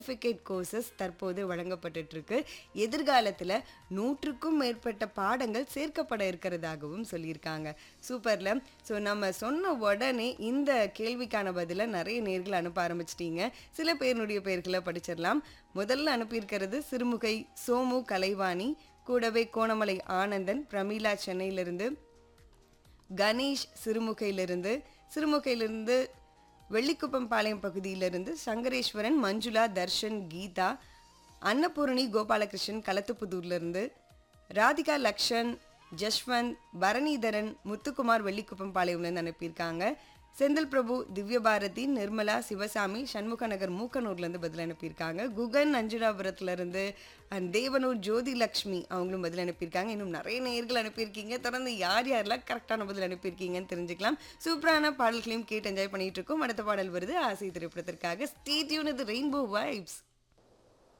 certificate courses தற்போது வழங்கப்பட்டுட்டு இருக்கு எதிர்காலத்தில் நூற்றுக்கும் மேற்பட்ட பாடங்கள் சேர்க்கப்பட இருக்கிறதாகவும் சொல்லியிருக்காங்க சூப்பர்ல ஸோ நம்ம சொன்ன உடனே இந்த கேள்விக்கான பதிலை நிறைய நேர்கள் அனுப்ப ஆரம்பிச்சிட்டீங்க சில பேருடைய பெயர்களை படிச்சிடலாம் முதல்ல அனுப்பியிருக்கிறது சிறுமுகை சோமு கலைவாணி கூடவே கோணமலை ஆனந்தன் பிரமீளா சென்னையிலிருந்து கணேஷ் சிறுமுகையிலிருந்து சிறுமுகையிலிருந்து வெள்ளிக்குப்பம் பாளையம் பகுதியிலிருந்து சங்கரேஸ்வரன் மஞ்சுளா தர்ஷன் கீதா அன்னபூரணி கோபாலகிருஷ்ணன் களத்துப்புதூர்லேருந்து ராதிகா லக்ஷன் ஜஷ்வந்த் பரணிதரன் முத்துக்குமார் வெள்ளிக்குப்பம் பாளையம்லேருந்து அனுப்பியிருக்காங்க செந்தில் பிரபு திவ்யபாரதி நிர்மலா சிவசாமி சண்முக நகர் மூக்கனூர்லேருந்து பதில் அனுப்பியிருக்காங்க குகன் அஞ்சுராபுரத்துலேருந்து அண்ட் தேவனூர் ஜோதி லக்ஷ்மி அவங்களும் பதில் அனுப்பியிருக்காங்க இன்னும் நிறைய நேர்கள் அனுப்பியிருக்கீங்க தொடர்ந்து யார் யாரெல்லாம் கரெக்டான பதில் அனுப்பியிருக்கீங்கன்னு தெரிஞ்சுக்கலாம் சூப்பரான பாடல்களையும் கேட்டு என்ஜாய் பண்ணிட்டு இருக்கோம் அடுத்த பாடல் வருது ஆசை திரைப்படத்திற்காக ஸ்டேட்யூன் இது ரெயின்போ வைப்ஸ்